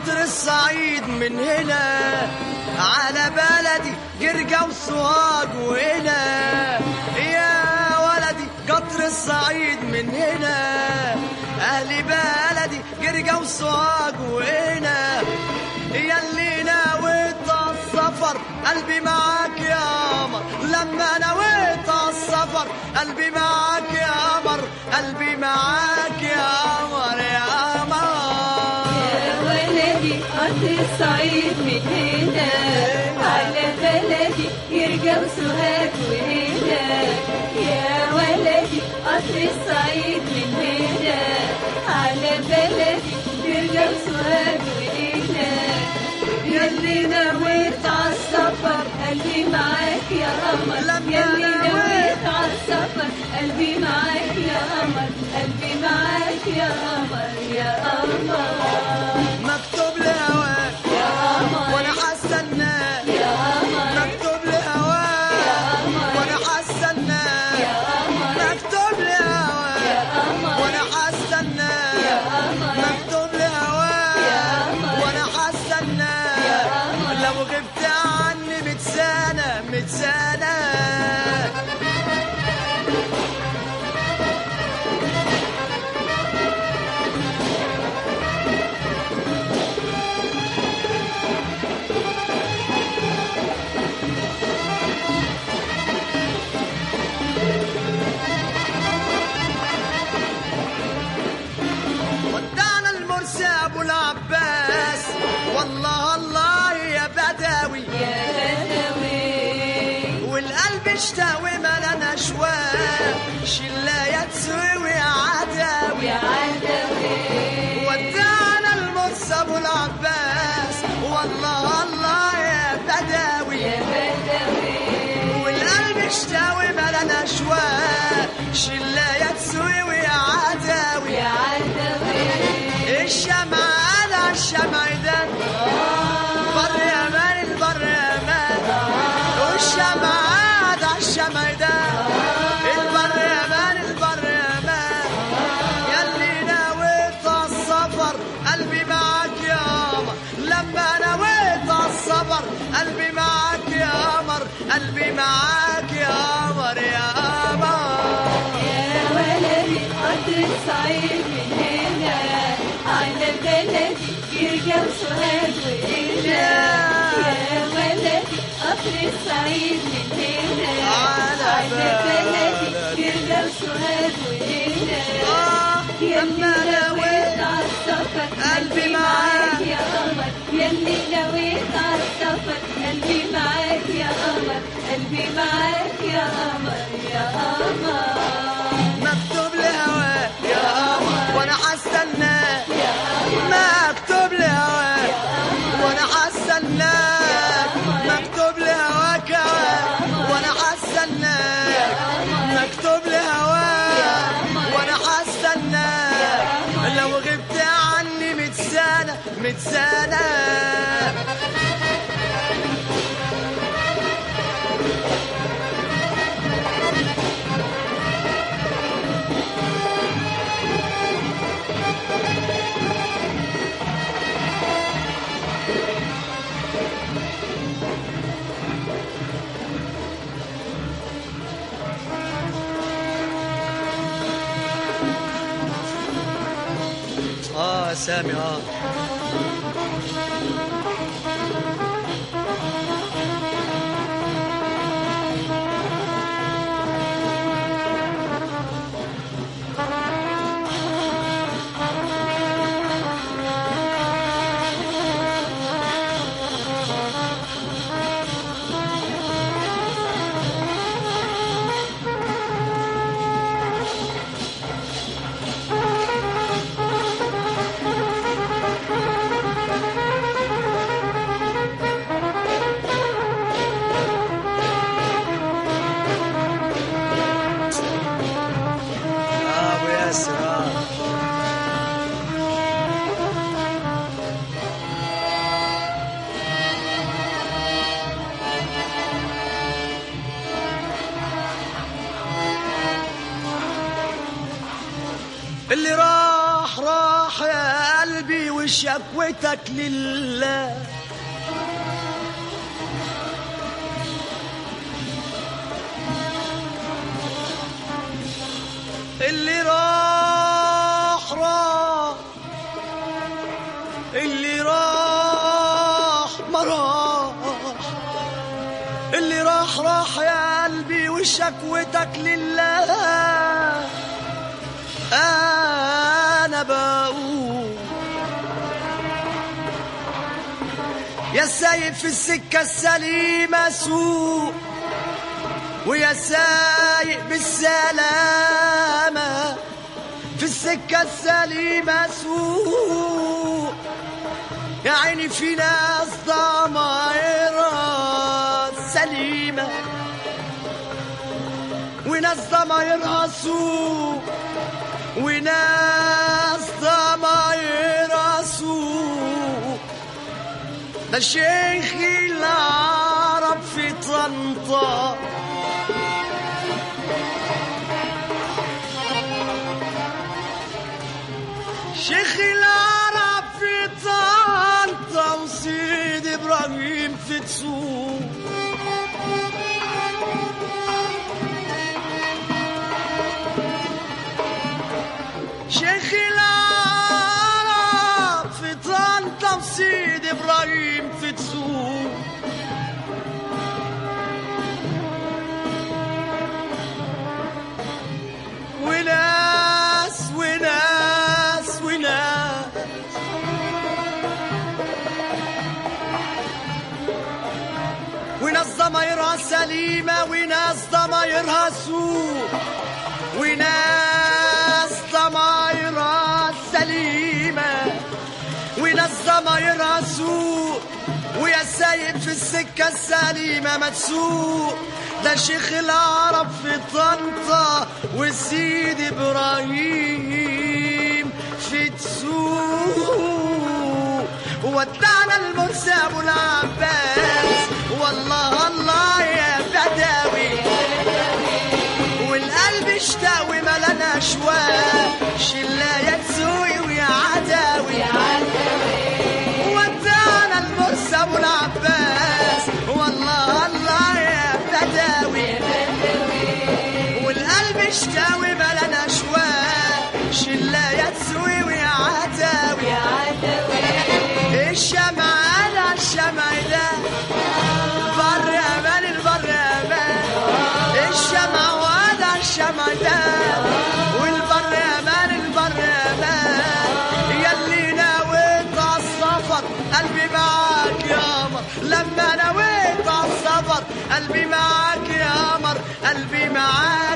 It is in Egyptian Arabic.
قطر الصعيد من هنا على بلدي جرجة وسوهاج وهنا يا ولدي قطر الصعيد من هنا أهل بلدي جرجة وسوهاج وهنا ياللي نويت السفر قلبي معاك يا قمر لما نويت السفر قلبي معاك يا قمر قلبي معاك يا قمر يا قمر يا ولدي قطر الصعيد من هنا على بلدي يرجع سوهاج وهنا يا ولدي قطر الصعيد من هنا على بلدي يرجع سوهاج وهنا ياللي نويت عالسفر قلبي معاك يا قمر لما ياللي نويت نويت عالسفر قلبي معاك يا قمر قلبي معاك يا قمر يا قمر مكتوب لهواك يا قمر وانا حستناك يا قمر مكتوب لهواك وانا حستناك يا قمر مكتوب يا لهواك قمر وانا يا حستناك قمر مكتوب يا لهواك قمر. وانا حستناك يا قمر. لو غبت عني ميت سنة ميت سنة ودعنا المرسي ابو العباس والله الله يا بدوي يا بدوي والقلب اشتوي ملنا شواق شلاية تسوي عداوي يا عدوي ودعنا المرسى ابو العباس والله الله يا بدوي يا بدوي والقلب اشتوي ملنا شواق شلاية تسوي عداوي يا عدوي الشمع على الشمع ده بر يا مان البر يا مان والشمع على الشمع ده البر يا مان البر يا مان ياللي نويت السفر قلبي معاك يا قمر لما نويت السفر قلبي معاك يا قمر قلبي معاك يا قمر يا قمر يا ولدي قطر الصعيد من هنا على بلدي يرجع سوهاج وهنا يا ولدي قطر الصعيد من هنا على بلدي يرجع سوهاج وهنا آه، لما نويت عالسفر قلبي قلبي معاك يا قمر ياللي نويت عالسفر قلبي معاك يا قمر قلبي معاك يا قمر يا قمر مكتوب لهواك يا قمر وانا حستناك يا قمر مكتوب لهواك وانا حستناك مكتوب لهواك يا قمر وانا حستناك مكتوب لهواك وانا حستناك لو غبت عني ميت سنة ميت سنة اه سامي اه آه ابو ياسر آه. اللي راح راح يا قلبي وشكوتك لله اللي راح راح اللي راح ما راح اللي راح راح يا قلبي وشكوتك لله انا بقول يا سايق في السكة السليمة سوق ويا سايق بالسلامة في السكة السليمة سوق يا عيني في ناس ضمايرها سليمة وناس ضمايرها سوق وناس ضمايرها سوق ده شيخ العرب في طنطا شيخ العرب في طنطا وسيد ابراهيم في تسوق شيخ العرب في طنطا وسيد ابراهيم في تسوق وناس وناس وناس وناس ضمايرها سليمة وناس ضمايرها سوء وناس ضمايرها سليمة وناس ضمايرها سوء ويا سايب في السكة السليمة ما تسوق ده شيخ العرب في طنطا وسيد إبراهيم في تسوق ودعنا المرسى أبو العباس والله الله يا بدوي والقلب اشتاق وملنا شواق شلاية تسوي ويا عداوي ودعنا المرسى ابو العباس والله الله يا بداوي والقلب اشتاوي بلنا شواق شلاية تسوي ويا عداوي الشمع على الشمع ده بر امان البر امان الشمع وهذا الشمع ده والبر امان البر امان يلي نويت على السفر قلبي معاك يا قمر لما نويت على السفر قلبي معاك يا قمر قلبي معاك